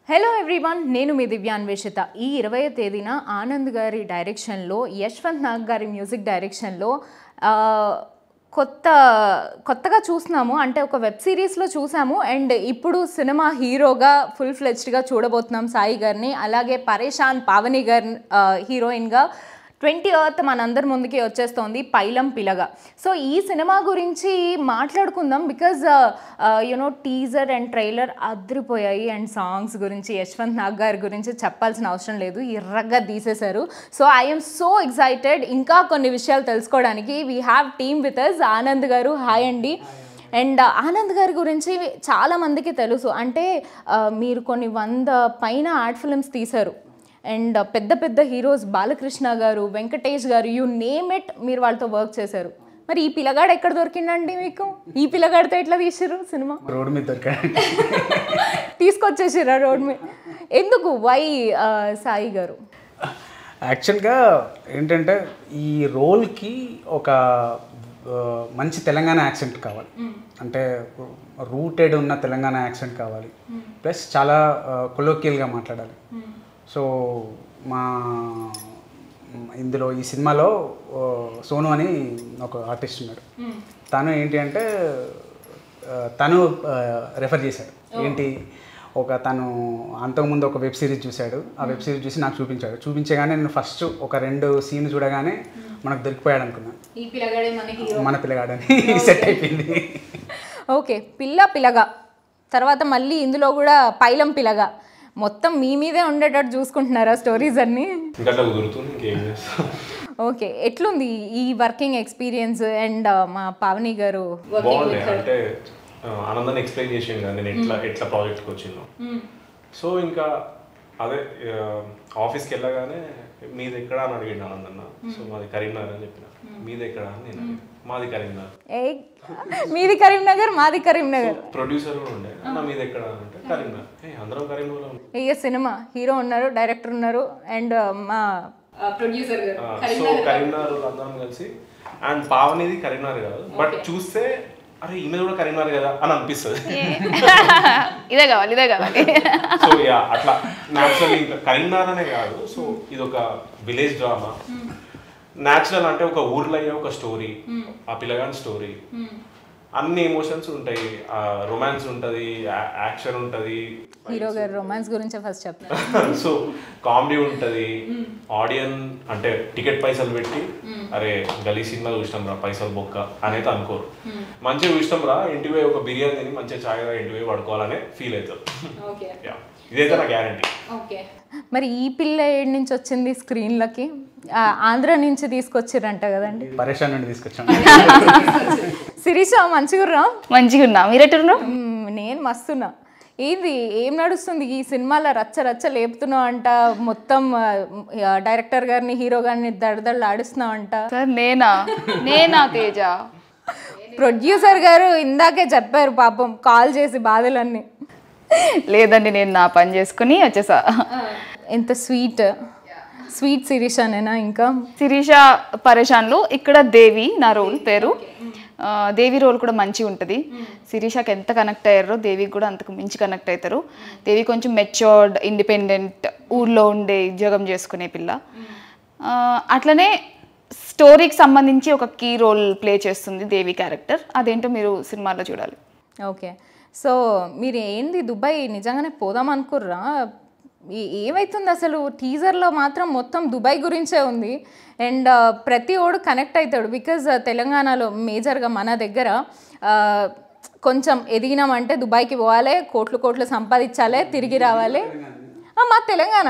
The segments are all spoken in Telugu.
హలో ఎవ్రీవన్ నేను మీ దివ్యాన్వేషిత ఈ ఇరవై తేదీన ఆనంద్ గారి డైరెక్షన్లో యశ్వంత్ నాగ్ గారి మ్యూజిక్ డైరెక్షన్లో ఆ, కొత్త కొత్తగా చూస్తున్నాము అంటే ఒక వెబ్ సిరీస్లో చూసాము అండ్ ఇప్పుడు సినిమా హీరోగా ఫుల్ ఫ్లెజ్డ్గా చూడబోతున్నాం సాయి గారిని అలాగే పరేషాన్ పావని గారి ఆ, హీరోయిన్గా ట్వంటీ ఎర్త్ మనందరి ముందుకి వచ్చేస్తోంది పైలం పిలగా సో ఈ సినిమా గురించి మాట్లాడుకుందాం because you know teaser and trailer అదిరిపోయాయి అండ్ సాంగ్స్ గురించి యశ్వంత్ నాగ్ గారి గురించి చెప్పాల్సిన అవసరం లేదు ఎర్రగా తీసేశారు సో ఐఎమ్ సో ఎక్సైటెడ్ ఇంకా కొన్ని విషయాలు తెలుసుకోవడానికి we have team with us Anand గారు హాయ్ అండి అండ్ ఆనంద్ గారి గురించి చాలా మందికి తెలుసు అంటే ఆ, మీరు కొన్ని వంద పైన యాడ్ ఫిల్మ్స్ తీశారు అండ్ పెద్ద పెద్ద హీరోస్ బాలకృష్ణ గారు వెంకటేష్ గారు యూ నేమ్ ఇట్ మీరు వాళ్ళతో వర్క్ చేశారు మరి ఈ పిల్లగాడు ఎక్కడ దొరికిందండి మీకు ఈ పిల్లగాడితో ఎట్లా తీసిర్రు సినిమా రోడ్డు మీద దొరికాడు తీసుకొచ్చేసిర్రా రోడ్ మీద ఎందుకు వై సాయి గారు యాక్చువల్గా ఏంటంటే ఈ రోల్కి ఒక ఆ, మంచి తెలంగాణ యాక్సెంట్ కావాలి అంటే రూటెడ్ ఉన్న తెలంగాణ యాక్సెంట్ కావాలి ప్లస్ చాలా కొలోకియల్గా మాట్లాడాలి సో మా ఇందులో ఈ సినిమాలో ఆ, సోను అని ఒక ఆర్టిస్ట్ ఉన్నాడు తను ఏంటి అంటే ఆ, తను రెఫర్ చేశాడు ఏంటి ఒక తను అంతకుముందు ఒక వెబ్ సిరీస్ చూశాడు ఆ వెబ్ సిరీస్ చూసి నాకు చూపించాడు చూపించగానే నేను ఫస్ట్ ఒక రెండు సీన్ చూడగానే మనకు దొరికిపోయాడు అనుకున్నాను ఈ పిల్లగాడే మనకి మన పిల్లగాడని సెట్ అయిపోయింది ఓకే పిల్ల పిల్లగా తర్వాత మళ్ళీ ఇందులో కూడా పైలం పిల్లగా మొత్తం మీ మీదే ఉండేటట్టు చూసుకుంటున్నారా స్టోరీస్ అన్నీ ఇంకా అట్లా కుదురుతుంది ఇంకేం చేస్తాం ఓకే ఎట్లుంది ఈ వర్కింగ్ ఎక్స్పీరియన్స్ అండ్ మా పావని గారు బాగుండే అంటే ఆ, ఆనందాన్ని ఎక్స్ప్లెయిన్ చేసాను కదా నేను ఎట్లా ఎట్లా ప్రాజెక్ట్కి వచ్చిందో సో ఇంకా అదే ఆ, ఆఫీస్కి వెళ్ళగానే మీది ఎక్కడ అని అడిగిండు ఆనందన్న సో మాది కరీంనగర్ అని చెప్పిన మీది ఎక్కడ అని నేను అడిగాను. మాది కరీంనగర్ ఏ మీది కరీంనగర్ మాది కరీంనగర్ ప్రొడ్యూసర్ కూడా ఉండే నా మీది ఎక్కడ అని అంటే కరీంనగర్ ఏ అందరం కరీంనగర్లో ఉన్నాం. ఇక సినిమా హీరో ఉన్నారు డైరెక్టర్ ఉన్నారు అండ్ మా ప్రొడ్యూసర్ గారు ఆ, సో కరీంనగర్ వాళ్ళు అందరం కలిసి అండ్ పావనిది కరీంనగర్ కాదు బట్ చూస్తే అరే ఈమె కూడా కరీంనగర్ కదా అని అనిపిస్తుంది ఇదే కావాలి ఇదే కావాలి సో యా అట్లా న్యాచురల్ ఇంకా కరీంనగర్ అనే కాదు సో ఇది ఒక విలేజ్ డ్రామా న్యాచురల్ అంటే ఒక ఊర్లో అయ్యే ఒక స్టోరీ ఆ పిల్లగాని స్టోరీ అన్ని ఎమోషన్స్ ఉంటాయి రొమాన్స్ ఉంటుంది యాక్షన్ ఉంటుంది హీరో గారు రొమాన్స్ గురించి ఫస్ట్ చెప్తాను సో కామెడీ ఉంటుంది ఆడియన్ అంటే టికెట్ పైసలు పెట్టి అరే గలీ సినిమా చూసినాం రా పైసలు బొక్క అనేది అనుకోరు మంచిగా చూసినాం రా ఇంటికి పోయి ఒక బిర్యానీ తిని మంచిగా చాయ్ రా ఇంటికి పోయి పడుకోవాలనే ఫీల్ అవుతారు ఓకే యా ఇదైతే నా గ్యారంటీ ఓకే మరి ఈ పిల్ల ఏడు నుంచి వచ్చింది స్క్రీన్లకి ఆ, ఆంధ్ర నుంచి తీసుకొచ్చిర్రంట కదండి పరేషాన్ నుండి తీసుకొచ్చాం శిరీష మంచిగుర్రా మంచిగా ఉన్నా మీరెట్టున్నారు మ్మ్, నేను మస్తున్నా ఏంది ఏం నడుస్తుంది ఈ సినిమాలో రచ్చ రచ్చ లేపుతున్నావు అంట మొత్తం ఆ, డైరెక్టర్ గారిని హీరో గారిని దడదళ్ళు ఆడిస్తున్నావు అంట సార్ నేనా నేనా తేజ ప్రొడ్యూసర్ గారు ఇందాకే చెప్పారు పాపం కాల్ చేసి బాధలన్నీ లేదండి నేను నా పని చేసుకుని వచ్చేసా ఎంత స్వీట్ స్వీట్ శిరీషనేనా ఇంకా శిరీష పరేషాన్లో ఇక్కడ దేవి నా రోల్ పేరు ఆ, దేవి రోల్ కూడా మంచిగా ఉంటుంది శిరీషకి ఎంత కనెక్ట్ అయ్యారో దేవికి కూడా అంతకు మించి కనెక్ట్ అవుతారు దేవి కొంచెం మెచ్యూర్డ్ ఇండిపెండెంట్ ఊర్లో ఉండే ఉద్యోగం చేసుకునే పిల్ల ఆ, అట్లనే స్టోరీకి సంబంధించి ఒక కీ రోల్ ప్లే చేస్తుంది దేవి క్యారెక్టర్ అదేంటో మీరు సినిమాలో చూడాలి ఓకే సో మీరు ఏంది దుబాయ్ నిజంగానే పోదాం అనుకుర్రా ఏ- ఏమైతుంది అసలు టీజర్లో మాత్రం మొత్తం దుబాయ్ గురించే ఉంది అండ్ ప్రతి ఓడు కనెక్ట్ అవుతాడు బికాజ్ తెలంగాణలో మేజర్గా మన దగ్గర ఆ, కొంచెం ఎదిగినామంటే దుబాయ్కి పోవాలి కోట్లు కోట్లు సంపాదించాలి తిరిగి రావాలి ఆ, మా తెలంగాణ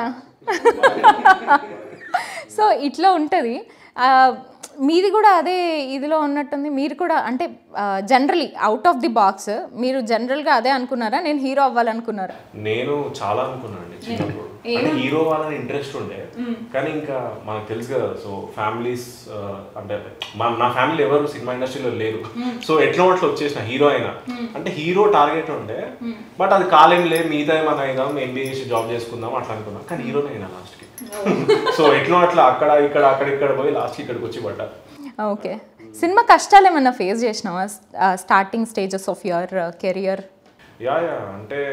సో ఇట్లా ఉంటుంది మీది కూడా అదే ఇదిలో ఉన్నట్టుంది మీరు కూడా అంటే generally out of the box మీరు జనరల్గా అదే అనుకున్నారా నేను హీరో అవ్వాలనుకున్నారా నేను చాలా అనుకున్నాను అండి చిన్నప్పుడు అంటే హీరో వాళ్ళని ఇంట్రెస్ట్ ఉండే కానీ ఇంకా మనకు తెలుసు కదా సో ఫ్యామిలీస్ అంటే మన నా ఫ్యామిలీ ఎవరు సినిమా ఇండస్ట్రీలో లేరు సో ఎట్లా అట్లా వచ్చేసిన హీరో అయినా అంటే హీరో టార్గెట్ ఉండే బట్ అది కాలేం లే మిగతా ఏమైనా అయిదాం ఎంబీఏ చేసి జాబ్ చేసుకుందాం అట్లా అనుకున్నాం కానీ హీరోనే అయినా లాస్ట్కి సో ఎట్లా అట్లా అక్కడ ఇక్కడ అక్కడ ఇక్కడ పోయి లాస్ట్కి ఇక్కడికి వచ్చి పడ్డా ఓకే సినిమా కష్టాలు ఏమన్నా ఫేస్ చేసినావా starting stages of your career ya ya అంటే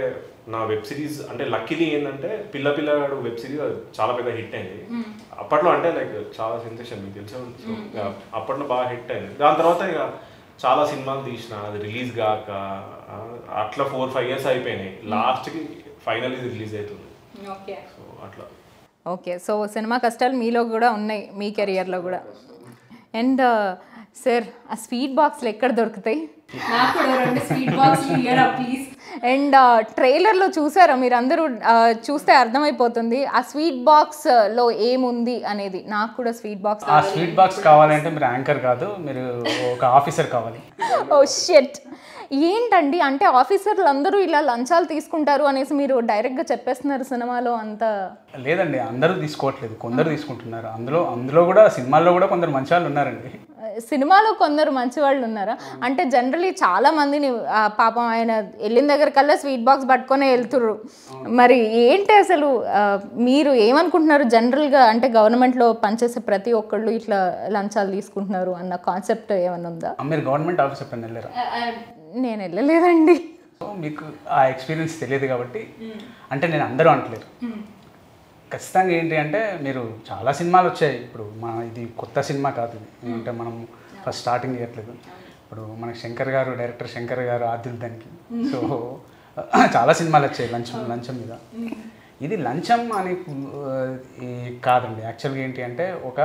నా వెబ్ సిరీస్ అంటే లక్కీలీ ఏంటంటే పిల్ల పిల్లగాడు వెబ్ సిరీస్ చాలా పెద్ద హిట్ అయింది అప్పట్లో అంటే లైక్ చాలా సెన్సేషన్ మీకు తెలిసే ఉంటుంది సో ఇక అప్పట్లో బాగా హిట్ అయింది దాని తర్వాత ఇక చాలా సినిమాలు తీసిన అది రిలీజ్ కాక ఆ, అట్లా ఫోర్ ఫైవ్ ఇయర్స్ అయిపోయినాయి లాస్ట్కి ఫైనల్ ఇది రిలీజ్ అవుతుంది ఓకే సో అట్లా ఓకే సో సినిమా కష్టాలు మీలో కూడా ఉన్నాయి మీ కెరియర్లో కూడా అండ్ సార్ ఆ స్వీట్ బాక్స్లు ఎక్కడ దొరుకుతాయి నాకు కూడా రెండు స్వీట్ బాక్స్లు ఇయ్యరా ప్లీజ్ అండ్ ట్రైలర్లో చూసారా మీరు అందరూ చూస్తే అర్థమైపోతుంది ఆ స్వీట్ బాక్స్లో ఏముంది అనేది నాకు కూడా స్వీట్ బాక్స్ ఆ స్వీట్ బాక్స్ కావాలంటే మీరు యాంకర్ కాదు మీరు ఒక ఆఫీసర్ కావాలి ఓ షెట్ ఏంటండి అంటే ఆఫీసర్లు అందరూ ఇలా లంచాలు తీసుకుంటారు అనేసి మీరు డైరెక్ట్గా చెప్పేస్తున్నారు సినిమాలో అంతా లేదండి అందరూ తీసుకోవట్లేదు కొందరు తీసుకుంటున్నారు అందులో అందులో కూడా సినిమాల్లో కూడా కొందరు మంచి వాళ్ళు ఉన్నారండి సినిమాలో కొందరు మంచి వాళ్ళు ఉన్నారా అంటే జనరలీ చాలా మందిని ఆ, పాపం ఆయన వెళ్ళిన దగ్గర కల్లా స్వీట్ బాక్స్ పట్టుకొనే వెళ్తుర్రు మరి ఏంటి అసలు ఆ, మీరు ఏమనుకుంటున్నారు జనరల్గా అంటే గవర్నమెంట్లో పనిచేసే ప్రతి ఒక్కళ్ళు ఇట్లా లంచాలు తీసుకుంటున్నారు అన్న కాన్సెప్ట్ ఏమైనా ఉందా ఆ, మీరు గవర్నమెంట్ ఆఫీస్ ఎప్పుడైనా వెళ్ళారా నేను వెళ్ళలేదండి సో మీకు ఆ ఎక్స్పీరియన్స్ తెలియదు కాబట్టి అంటే నేను అందరూ అంటలేరు ఖచ్చితంగా ఏంటి అంటే మీరు చాలా సినిమాలు వచ్చాయి ఇప్పుడు మా ఇది కొత్త సినిమా కాదు ఇది అంటే మనం ఫస్ట్ స్టార్టింగ్ చేయట్లేదు ఇప్పుడు మనకి శంకర్ గారు డైరెక్టర్ శంకర్ గారు ఆదిల్ దానికి సో చాలా సినిమాలు వచ్చాయి లంచం లంచం మీద ఇది లంచం అని ఆ, ఈ కాదండి యాక్చువల్గా ఏంటి అంటే ఒక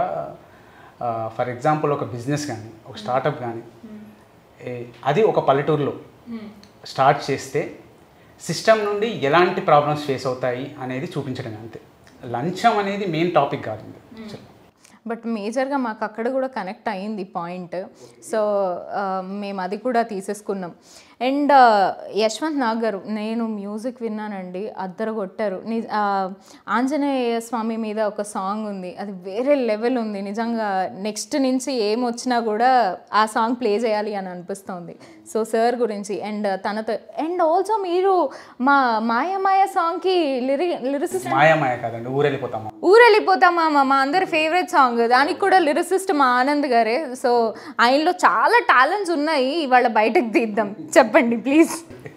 ఫర్ ఎగ్జాంపుల్ ఒక బిజినెస్ కానీ ఒక స్టార్టప్ కానీ ఏ- అది ఒక పల్లెటూరులో స్టార్ట్ చేస్తే సిస్టమ్ నుండి ఎలాంటి ప్రాబ్లమ్స్ ఫేస్ అవుతాయి అనేది చూపించడం అంతే లంచం అనేది మెయిన్ టాపిక్ కాదు ఇది. బట్ మేజర్గా మాకు అక్కడ కూడా కనెక్ట్ అయ్యింది పాయింట్ సో మేము అది కూడా తీసేసుకున్నాం అండ్ యశ్వంత్ నాగ్ గారు నేను మ్యూజిక్ విన్నానండి అద్దరు కొట్టారు ని ఆ, ఆంజనేయ స్వామి మీద ఒక సాంగ్ ఉంది అది వేరే లెవెల్ ఉంది నిజంగా నెక్స్ట్ నుంచి ఏం వచ్చినా కూడా ఆ సాంగ్ ప్లే చేయాలి అని అనిపిస్తుంది సో సార్ గురించి అండ్ తనతో అండ్ ఆల్సో మీరు మా మాయ మాయ సాంగ్కి లిరి లిరిసిస్ మాయా మాయ కాదండి ఊరెళ్ళిపోతామా ఊరెళ్ళిపోతామా మా మా అందరి ఫేవరెట్ సాంగ్ దానికి కూడా లిరిసిస్ట్ మా ఆనంద్ గారే సో ఆయనలో చాలా టాలెంట్స్ ఉన్నాయి ఇవాళ బయటకు తీద్దాం చెప్పండి ప్లీజ్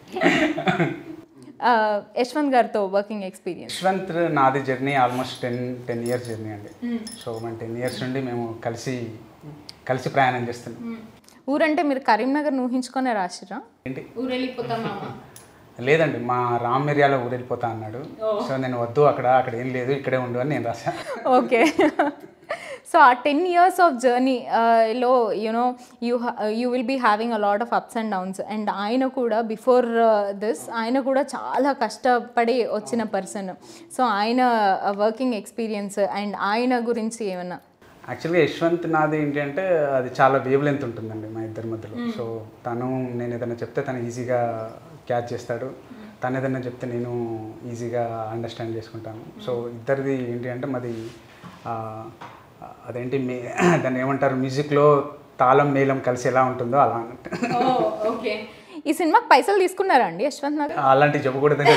యశ్వంత్ గారితో వర్కింగ్ ఎక్స్పీరియన్స్ యశ్వంత్ నాది journey almost ten ten years journey అండి సో మన టెన్ ఇయర్స్ నుండి మేము కలిసి కలిసి ప్రయాణం చేస్తున్నాం ఊరంటే మీరు కరీంనగర్ ఊహించుకొనే రాసిరా ఏంటి ఊరెళ్ళిపోతామా లేదండి మా రామ్ మిర్యాల ఊరెళ్ళిపోతా అన్నాడు సో నేను వద్దు అక్కడ అక్కడ ఏం లేదు ఇక్కడే ఉండు అని నేను రాశాను ఓకే సో ఆ టెన్ ఇయర్స్ ఆఫ్ జర్నీ లో you know you you will be having a lot of ups and downs and ఆయన కూడా బిఫోర్ దిస్ ఆయన కూడా చాలా కష్టపడి వచ్చిన పర్సన్ సో ఆయన వర్కింగ్ ఎక్స్పీరియన్స్ అండ్ ఆయన గురించి ఏమన్నా యాక్చువల్గా యశ్వంత్ నాది ఏంటి అంటే అది చాలా వేవ్ లెంత్ ఉంటుందండి మా ఇద్దరి మధ్యలో సో తను నేను ఏదైనా చెప్తే తను ఈజీగా క్యాచ్ చేస్తాడు తను ఏదైనా చెప్తే నేను ఈజీగా అండర్స్టాండ్ చేసుకుంటాను సో ఇద్దరిది ఏంటి అంటే మాది ఆ, అదేంటి మే దాన్ని ఏమంటారు మ్యూజిక్లో తాళం మేళం కలిసి ఎలా ఉంటుందో అలా అన్నట్టు ఓకే ఈ సినిమాకి పైసలు తీసుకున్నారా అండి యశ్వంత్ నగర్ అలాంటివి చెప్పకూడదని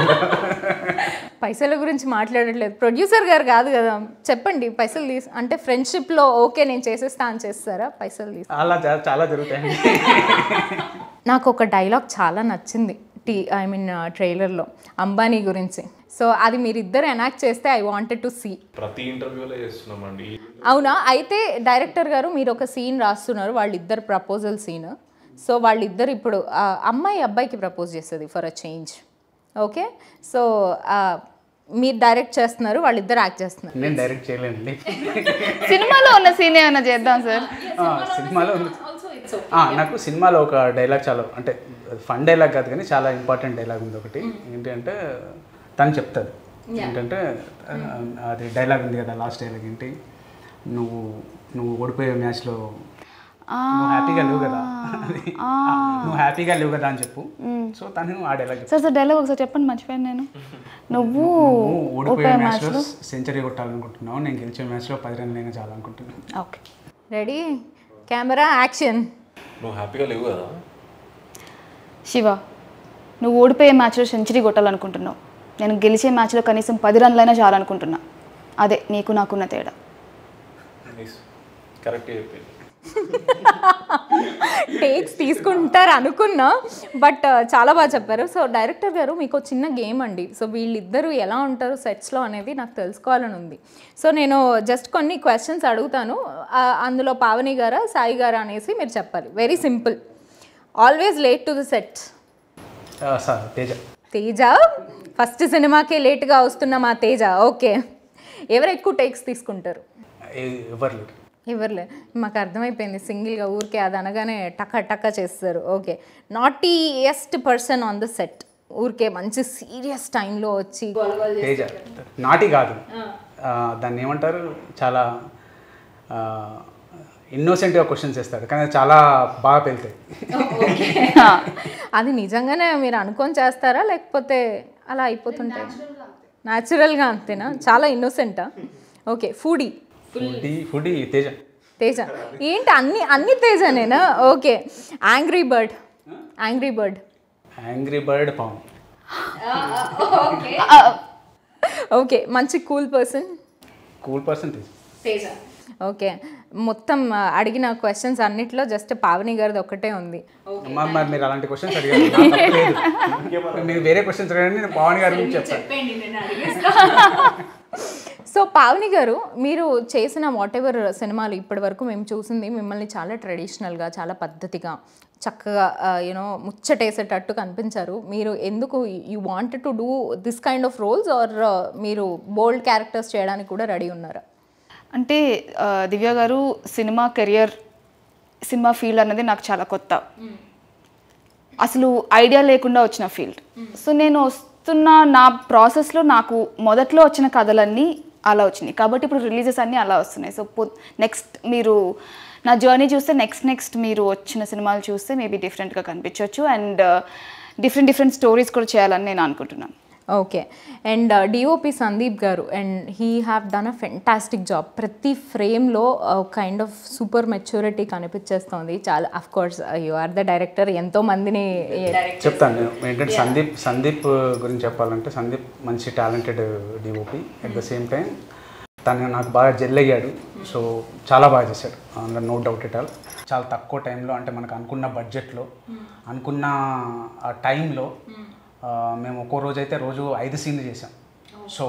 పైసల గురించి మాట్లాడట్లేదు ప్రొడ్యూసర్ గారు కాదు కదా చెప్పండి పైసలు తీసు అంటే ఫ్రెండ్షిప్లో ఓకే నేను చేసేస్తా అని చేస్తారా పైసలు తీసు అలా చా- చాలా జరుగుతాయండి నాకు ఒక డైలాగ్ చాలా నచ్చింది టీ ఐ మీన్ ట్రైలర్లో అంబానీ గురించి సో అది మీరిద్దరు ఎనాక్ట్ చేస్తే ఐ వాంటెడ్ టు సీ ప్రతి ఇంటర్వ్యూలో చేస్తున్నామండి అవునా అయితే డైరెక్టర్ గారు మీరు ఒక సీన్ రాస్తున్నారు వాళ్ళిద్దరు ప్రపోజల్ సీన్ సో వాళ్ళిద్దరు ఇప్పుడు ఆ, అమ్మాయి అబ్బాయికి ప్రపోజ్ చేస్తుంది for a change okay so మీరు డైరెక్ట్ చేస్తున్నారు వాళ్ళిద్దరు యాక్ట్ చేస్తున్నారు నేను డైరెక్ట్ చేయలేనండి సినిమాలో ఉన్న సీన్ ఏమైనా చేద్దాం సార్ ఆ, సినిమాలో ఉంది ఆ, నాకు సినిమాలో ఒక డైలాగ్ చాలా అంటే ఫన్ డైలాగ్ కాదు కానీ చాలా ఇంపార్టెంట్ డైలాగ్ ఉంది ఒకటి ఏంటి అంటే తను చెప్తుంది ఏంటంటే ఆ, అది డైలాగ్ ఉంది కదా లాస్ట్ డైలాగ్ ఏంటి నువ్వు నువ్వు ఓడిపోయే మ్యాచ్లో నువ్వు హ్యాపీగా లేవు కదా అది ఆ, నువ్వు హ్యాపీగా లేవు కదా అని చెప్పు సో తను ఆ డైలాగ్ సార్ సార్ డైలాగ్ ఒకసారి చెప్పండి మర్చిపోయాను నేను నువ్వు నువ్వు ఓడిపోయే ఓడిపోయే మ్యాచ్లో సెంచరీ కొట్టాలనుకుంటున్నావు నేను గెలిచే మ్యాచ్లో పది రన్లైనా చాలనుకుంటున్నాను ఓకే రెడీ కెమెరా యాక్షన్ నువ్వు హ్యాపీగా లేవు కదా శివ నువ్వు ఓడిపోయే మ్యాచ్లో సెంచరీ కొట్టాలనుకుంటున్నావు నేను గెలిచే మ్యాచ్లో కనీసం పది రన్లైనా చాలనుకుంటున్నా అదే నీకు నాకున్న తేడా కరెక్ట్ చెప్పింది టేక్స్ తీసుకుంటారు అనుకున్నా బట్ చాలా బాగా చెప్పారు సో డైరెక్టర్ గారు మీకు ఒక చిన్న గేమ్ అండి సో వీళ్ళిద్దరూ ఎలా ఉంటారు సెట్స్లో అనేది నాకు తెలుసుకోవాలని ఉంది సో నేను జస్ట్ కొన్ని క్వశ్చన్స్ అడుగుతాను ఆ, అందులో పావని గారా సాయి గారా అనేసి మీరు చెప్పాలి very simple always late to the set sir Teja Teja first సినిమాకే లేట్గా వస్తున్న మా తేజ ఓకే ఎవరు ఎక్కువ టేక్స్ తీసుకుంటారు ఏ- ఎవరు లేరు ఎవరులే మాకు అర్థమైపోయింది సింగిల్గా ఊరికే అది అనగానే టక్క టక్క చేస్తారు okay naughtiest person on the set ఊరికే మంచి సీరియస్ టైంలో వచ్చి తేజ నాటి కాదు ఆ, దాన్ని ఏమంటారు చాలా ఇన్నోసెంట్గా క్వశ్చన్స్ వేస్తాడు కానీ అది చాలా బాగా పెళ్తాయి అది నిజంగానే మీరు అనుకొని చేస్తారా లేకపోతే అలా అయిపోతుంటాయి న్యాచురల్గా అంతేనా చాలా ఇన్నోసెంటా okay foodie foodie foodie Teja Teja ఏంటి అన్ని అన్ని తేజనేనా okay angry bird angry bird angry bird Pavan okay మంచి cool person cool person Teja okay మొత్తం ఆ, అడిగిన క్వశ్చన్స్ అన్నిట్లో జస్ట్ పావని గారిది ఒక్కటే ఉంది అమ్మా మరి మీరు అలాంటి క్వశ్చన్స్ అడిగారు నాకు తప్పు లేదు. మీరు వేరే క్వశ్చన్స్ అడగండి నేను పవన్ గారి గురించి చెప్తాను సో పావని గారు మీరు చేసిన వాట్ ఎవర్ సినిమాలు ఇప్పటి వరకు మేము చూసింది మిమ్మల్ని చాలా ట్రెడిషనల్గా చాలా పద్ధతిగా చక్కగా యూనో ముచ్చటేసేటట్టు కనిపించారు మీరు ఎందుకు you want to do this kind of roles or మీరు బోల్డ్ క్యారెక్టర్స్ చేయడానికి కూడా రెడీ ఉన్నారా అంటే ఆ, దివ్య గారు సినిమా కెరియర్ సినిమా ఫీల్డ్ అన్నది నాకు చాలా కొత్త అసలు ఐడియా లేకుండా వచ్చిన ఫీల్డ్ సో నేను వస్తున్న నా ప్రాసెస్లో నాకు మొదట్లో వచ్చిన కథలన్నీ అలా వచ్చినాయి కాబట్టి ఇప్పుడు రిలీజెస్ అన్నీ అలా వస్తున్నాయి సో నెక్స్ట్ మీరు నా జర్నీ చూస్తే నెక్స్ట్ నెక్స్ట్ మీరు వచ్చిన సినిమాలు చూస్తే మేబీ డిఫరెంట్గా కనిపించవచ్చు అండ్ డిఫరెంట్ డిఫరెంట్ స్టోరీస్ కూడా చేయాలని నేను అనుకుంటున్నాను ఓకే అండ్ డిఓపి సందీప్ గారు and he have done a fantastic job ప్రతి ఫ్రేమ్లో కైండ్ ఆఫ్ సూపర్ మెచ్యూరిటీ కనిపించేస్తుంది చాలా of course you are the director ఎంతో మందిని చెప్తాను నేను ఏంటంటే సందీప్ సందీప్ గురించి చెప్పాలంటే సందీప్ మంచి talented DOP at the same time తను నాకు బాగా జెల్ అయ్యాడు సో చాలా బాగా చేశాడు అందులో నో డౌట్ ఇట్ ఆల్ చాలా తక్కువ టైంలో అంటే మనకు అనుకున్న బడ్జెట్లో అనుకున్న ఆ టైంలో మేము ఒక్కో రోజు అయితే రోజు ఐదు సీన్లు చేసాం సో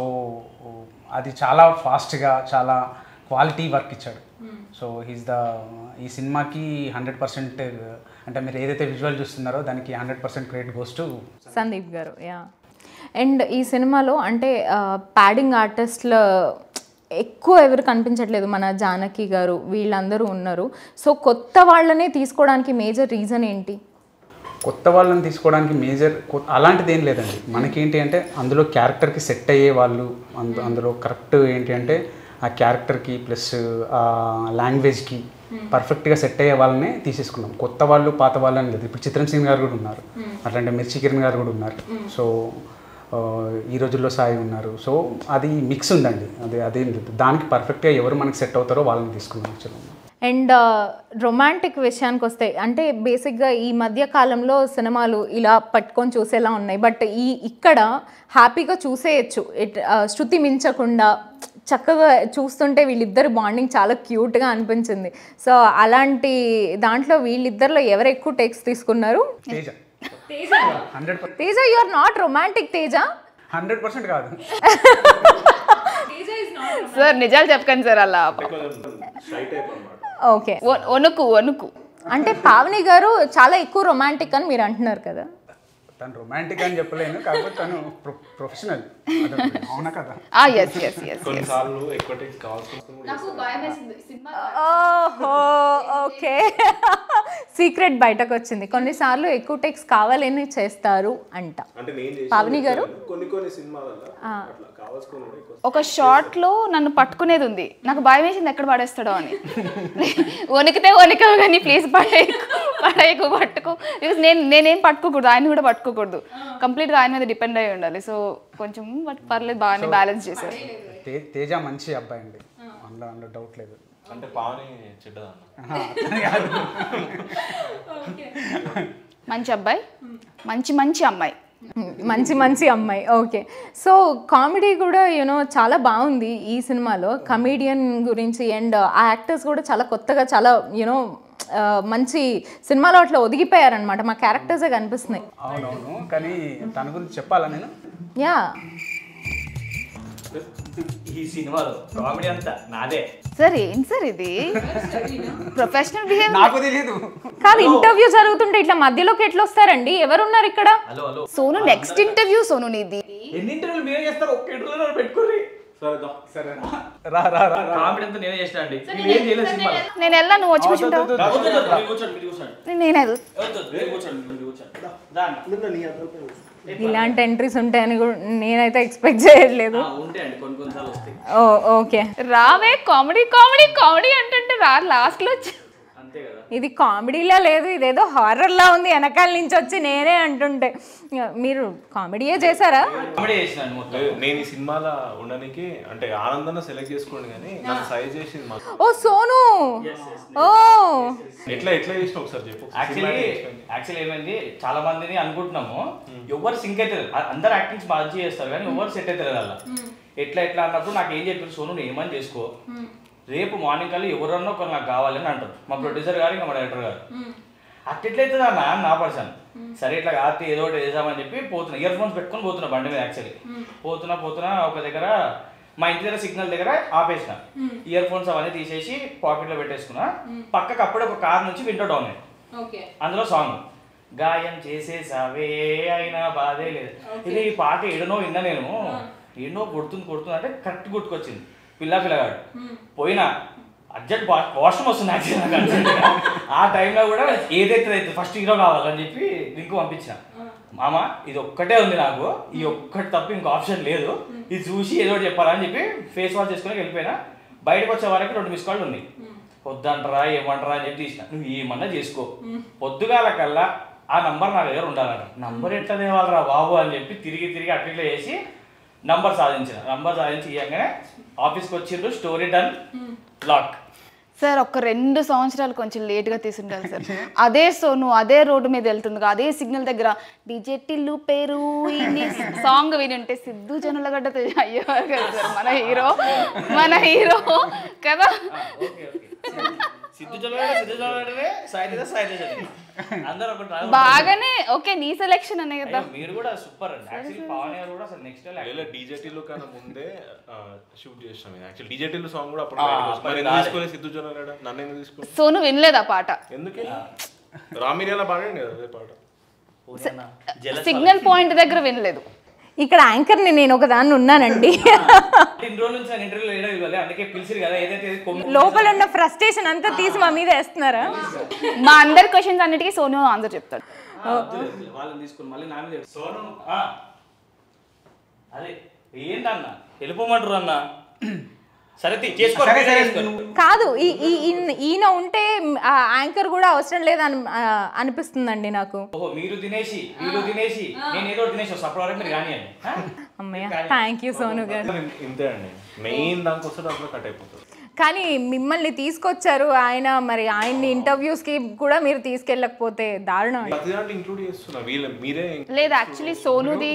అది చాలా ఫాస్ట్గా చాలా క్వాలిటీ వర్క్ ఇచ్చాడు సో హీస్ ద ఈ సినిమాకి హండ్రెడ్ పర్సెంట్ అంటే మీరు ఏదైతే విజువల్ చూస్తున్నారో దానికి hundred percent credit goes to Sandeep గారు యా అండ్ ఈ సినిమాలో అంటే ప్యాడింగ్ ఆర్టిస్ట్ల ఎక్కువ ఎవరు కనిపించట్లేదు మన జానకి గారు వీళ్ళందరూ ఉన్నారు సో కొత్త వాళ్ళనే తీసుకోవడానికి మేజర్ రీజన్ ఏంటి కొత్త వాళ్ళని తీసుకోవడానికి మేజర్ అలాంటిది ఏం లేదండి మనకేంటి అంటే అందులో క్యారెక్టర్కి సెట్ అయ్యే వాళ్ళు అందు అందులో కరెక్ట్ ఏంటి అంటే ఆ క్యారెక్టర్కి ప్లస్ ఆ లాంగ్వేజ్కి పర్ఫెక్ట్గా సెట్ అయ్యే వాళ్ళనే తీసేసుకున్నాం కొత్త వాళ్ళు పాత వాళ్ళని లేదు ఇప్పుడు చిత్రం సింగ్ గారు కూడా ఉన్నారు అట్లాంటి మిర్చి కిరణ్ గారు కూడా ఉన్నారు సో ఆ, ఈ రోజుల్లో సాయి ఉన్నారు సో అది మిక్స్ ఉందండి అది అదేం లేదు దానికి పర్ఫెక్ట్గా ఎవరు మనకి సెట్ అవుతారో వాళ్ళని తీసుకున్నాం యాక్చువల్గా అండ్ రొమాంటిక్ విషయానికి వస్తే అంటే బేసిక్గా ఈ మధ్య కాలంలో సినిమాలు ఇలా పట్టుకొని చూసేలా ఉన్నాయి బట్ ఈ ఇక్కడ హ్యాపీగా చూసేయచ్చు ఇట్ ఆ, శృతి మించకుండా చక్కగా చూస్తుంటే వీళ్ళిద్దరు బాండింగ్ చాలా క్యూట్గా అనిపించింది సో అలాంటి దాంట్లో వీళ్ళిద్దరిలో ఎవరు ఎక్కువ టెక్స్ట్ తీసుకున్నారు Teja hundred Teja you are not romantic Teja hundred percent కాదు సార్ నిజాలు చెప్పకండి సార్ అలా స్ట్రైట్ టైప్ అనమాట ఓకే వ- వణుకు వణుకు అంటే పావని గారు చాలా ఎక్కువ రొమాంటిక్ అని మీరు అంటున్నారు కదా తను రొమాంటిక్ అని చెప్పలేను కాకపోతే తను ప్రొ ప్రొఫెషనల్ అవునా కదా ఎస్ ఎస్ ఎస్ కొన్నిసార్లు ఎక్కువ టైం కావాల్సి ఓహో ఓకే సీక్రెట్ బయటకు వచ్చింది కొన్నిసార్లు ఎక్కువ టెక్స్ కావాలని చేస్తారు అంట అంటే నేను చేసిన పావని గారు కొన్ని కొన్ని సినిమాలలో అట్లా కావాల్సుకుని కూడా ఎక్కువ ఒక షార్ట్ లో నన్ను పట్టుకునేది ఉంది నాకు భయం వేసింది ఎక్కడ పడేస్తాడో అని వణికితే వణికావు కానీ ప్లీజ్ పడేయకు పడేయకు పట్టుకో బికాస్ నేను నేనేం పట్టుకోకూడదు ఆయన కూడా పట్టుకోకూడదు కంప్లీట్గా ఆయన మీద డిపెండ్ అయి ఉండాలి సో కొంచెం బట్ పర్లేదు బాగానే బ్యాలెన్స్ చేశారు తే- తేజ మంచి అబ్బాయి అండి అందులో అందులో డౌట్ లేదు అంటే పావని చెడ్డదన్న ఆహా, అతను కాదు మంచి అబ్బాయి మంచి మంచి అమ్మాయి మంచి మంచి అమ్మాయి ఓకే సో కామెడీ కూడా యూనో చాలా బాగుంది ఈ సినిమాలో కమీడియన్ గురించి అండ్ ఆ యాక్టర్స్ కూడా చాలా కొత్తగా చాలా యూనో మంచి సినిమాలో అట్లా ఒదిగిపోయారనమాట మా క్యారెక్టర్సే కనిపిస్తున్నాయి అవునవును కానీ తన గురించి చెప్పాలా నేను యా ఈ సినిమాలో కామెడీ అంతా నాదే సార్ ఏం సార్ ఇది ప్రొఫెషనల్ బిహేవ్ నాకు తెలియదు కాదు ఇంటర్వ్యూ జరుగుతుంటే ఇట్లా మధ్యలోకి ఎట్లా వస్తారండి ఎవరున్నారు ఇక్కడ hello hello Sonu next interview Sonu నీది ఎన్ని ఇంటర్వ్యూలు మీరే చేస్తారు ఒక్క ఇంటర్వ్యూలో పెట్టుకోరి సరే దా. సరే రా రా రా కామెడీ అంతా నేనే చేసిన అండి మీరు ఏం చేయలేదు సినిమా నేను వెళ్ళా నువ్వు వచ్చి కూర్చుంటావు కూర్చోండి మీరు కూర్చోండి నేను వెళ్ళు. వద్దు, మీరు కూర్చోండి మీరు కూర్చోండి దా అన్న. ఇలాంటి ఎంట్రీస్ ఉంటాయని కూడా నేనైతే ఎక్స్పెక్ట్ చేయట్లేదు ఆ, ఉంటాయి అండి కొన్ని కొన్నిసార్లు వస్తాయి ఓ ఓకే రావే కామెడీ కామెడీ కామెడీ అంటుంటే రా లాస్ట్ లో వచ్చి అంతే కదా ఇది కామెడీలా లేదు ఇదేదో హారర్లా ఉంది వెనకాల నుంచి వచ్చి నేనే అంటుంటే మీరు కామెడీయే చేశారా కామెడీ చేసిన అండి మొత్తం లేదు, నేను ఈ సినిమాలో ఉండడానికి అంటే ఆనందాన్ని సెలెక్ట్ చేసుకోండి కానీ నన్ను సైజ్ చేసింది మా ఓ సోను ఓ ఎట్లా ఎట్లా చేసిన ఒకసారి చెప్పు యాక్చువల్లీ యాక్చువల్లీ ఏమైంది చాలా మందిని అనుకుంటున్నాము ఎవరు సింక్ అవుతారు అందరు యాక్టింగ్స్ మంచిగా చేస్తారు కానీ ఎవరు సెట్ అవుతారు అలా ఎట్లా ఎట్లా అన్నప్పుడు నాకు ఏం చెప్పారు సోను నువ్వు ఏమని చేసుకో రేపు మార్నింగ్ కల్లా ఎవరన్నా ఒకరు నాకు కావాలని అంటారు మా ప్రొడ్యూసర్ గారు ఇంకా మా డైరెక్టర్ గారు అట్లెట్లయితుంది అన్న నా పర్సన్ సరే ఇట్లా కాదు ఏదో ఒకటి చేద్దామని చెప్పి పోతున్నా ఇయర్ ఫోన్స్ పెట్టుకొని పోతున్నా బండి మీద యాక్చువల్లీ పోతున్నా పోతున్నా ఒక దగ్గర మా ఇంటి దగ్గర సిగ్నల్ దగ్గర ఆపేసిన ఇయర్ ఫోన్స్ అవన్నీ తీసేసి పాకెట్లో పెట్టేసుకున్నా పక్కకు అప్పుడే ఒక కార్ నుంచి విండో డౌన్ అయింది ఓకే అందులో సాంగ్ గాయం చేసేసావే అయినా బాధే లేదు ఇది ఈ పాట ఏడనో విన్నా నేను ఎన్నో కొడుతుంది కొడుతుంది అంటే కరెక్ట్ గుర్తుకొచ్చింది పిల్ల పిల్లగాడు పోయినా అర్జెంట్ వాష్రూమ్ వస్తుంది యాక్చువల్గా అర్జెంట్గా. ఆ టైంలో కూడా ఏదైతే అయితే ఫస్ట్ హీరో కావాలని చెప్పి లింక్ పంపించిన మామ ఇది ఒక్కటే ఉంది నాకు ఈ ఒక్కటి తప్ప ఇంకో ఆప్షన్ లేదు ఇది చూసి ఏదో ఒకటి చెప్పాలా అని చెప్పి ఫేస్ వాష్ చేసుకుని వెళ్ళిపోయినా బయటకు వచ్చే వరకు రెండు మిస్ కాళ్ళు ఉన్నాయి వద్దంటారా ఏమంటారా అని చెప్పి తీసిన నువ్వు ఏమన్నా చేసుకో పొద్దుగాల కల్లా ఆ నంబర్ నా దగ్గర ఉండాలంట నంబర్ ఎట్లా తేవాలరా బాబు అని చెప్పి తిరిగి తిరిగి అట్లా ఇట్లా చేసి నంబర్ సాధించిన నంబర్ సాధించి ఇవ్వగానే ఆఫీస్కి వచ్చిండ్రు స్టోరీ డన్ లాక్ సార్ ఒక రెండు సంవత్సరాలు కొంచెం లేట్గా తీసుంటారు సార్ అదే సోను అదే రోడ్డు మీద వెళ్తుంది అదే సిగ్నల్ దగ్గర డిజే టిల్లు పేరు సాంగ్ విని ఉంటే సిద్ధు జనులగడ్డ అయ్యేవారు కదా సార్ మన హీరో మన హీరో కదా ఓకే ఓకే సిద్ధు చదవడే సిద్ధు చదవడే సాయి సాయి అందరూ ఒకటి రాదు. బాగానే ఓకే నీ సెలెక్షన్ అనే కదా అయ్యో, మీరు కూడా సూపర్ అండి యాక్చువల్లీ పవన్ గారు కూడా అసలు నెక్స్ట్ లేదా డీజేటీలో కన్నా ముందే షూట్ చేసాం యాక్చువల్ డీజేటీలో సాంగ్ కూడా అప్పుడు ఆ, బయటకు వచ్చింది. మరి అప్పుడు ఎందుకు రాలేదు. తీసుకోలేదు సిద్ధు జొన్నలాడ నన్ను ఎందుకు తీసుకో సోను వినలేదు ఆ పాట ఎందుకే రామిరియాల పాడండి కదా అదే పాట సిగ్నల్ పాయింట్ దగ్గర వినలేదు ఇక్కడ యాంకర్ని నేను ఒక దాన్ని ఉన్నానండి ఇన్ని రోజుల నుంచి నేను ఇంటర్వ్యూ వేయడం ఇవ్వాలి అందుకే పిలిచిరు కదా ఏదైతే ఇది కొమ్ము లోపల ఉన్న ఫ్రస్ట్రేషన్ అంతా తీసి మా మీద వేస్తున్నారా మా అందరి క్వశ్చన్స్ అన్నిటికీ సోను ఆన్సర్ చెప్తాడు ఆ, వద్దులే, వద్దులే. వాళ్ళని తీసుకుని మళ్ళీ నా మీద సోను ఆ. అదే ఏంటన్న వెళ్ళిపోమంటారు అన్న సరే తీ, చేసుకో సరే, సరే, చేసుకో. కాదు ఈ ఈ- ఈయన- ఈయన ఉంటే ఆ యాంకర్ కూడా అవసరం లేదని ఆ, అనిపిస్తుందండి నాకు ఓహో మీరు తినేసి వీళ్ళు తినేసి నేను ఏదో ఒకటి తినేసి వస్తాను అప్పటి వరకు మీరు కానివ్వండి ఆ? అమ్మయ్య థ్యాంక్ యూ సోను గారు ఇంతే అండి మెయిన్ దానికి వస్తే దాంట్లో కట్ అయిపోతుంది కానీ మిమ్మల్ని తీసుకొచ్చారు ఆయన మరి ఆయన్ని ఇంటర్వ్యూస్కి కూడా మీరు తీసుకెళ్ళకపోతే దారుణం అండి. ప్రతి దాంట్లో ఇంక్లూడ్ చేస్తున్నా వీళ్ళ మీరే లేదు యాక్చువల్లీ సోనుది